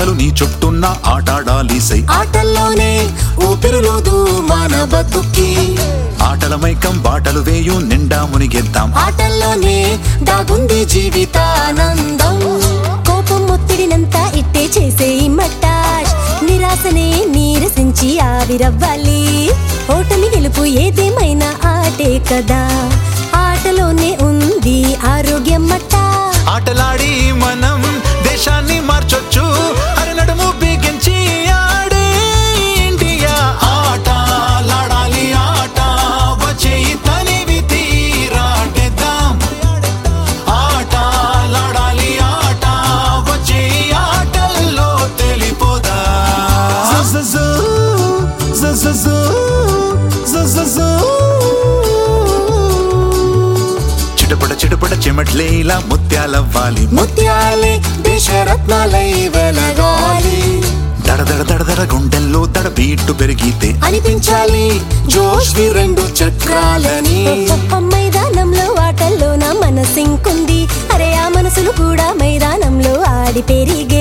ఆటలు నీ చుట్టూన్న ఆటాడాలి సై ఆటల్లోనే ఊపిరులోదు మన బతుక్కి ఆటల మైకం బాటలు వేయు నిండా మునిగెద్దాం ఆటల్లోనే దాగుంది జీవితానందం కోపం ఒత్తిడినంతా ఇట్టే చేసే మట్టాష్ నిరాశనే నీరసించి ఆవిరవ్వాలి ఓటమి గెలుపు ఏదేమైనా ఆటే కదా ఆటలోనే ఉంది ఆరోగ్యం మట్టా ఆటలాడి మనం దేశాన్ని మార్చొచ్చు అరి నడుము బిగించి ఆడే ఇండియా ఆట లాడాలి ఆట వచ్చేయి తనివి తీరాడేద్దాం ఆట లాడాలి ఆట వచ్చేయి ఆటల్లో తెలిపోదా జజజూ, జజజూ, జజజూ. చిటపట చిటపట చెమట్లేలా ముత్యాలవ్వాలి ముత్యాలే దేశరత్నాలై వెలగాలి దడదడ దడదడ గుండెల్లో దడ బీట్టు పెరిగితే అనిపించాలి జోష్ వి రెండు చక్రాలని మైదానంలో ఆటల్లో నా మనసింకుంది అరే ఆ మనసులు కూడా మైదానంలో ఆడి పెరిగి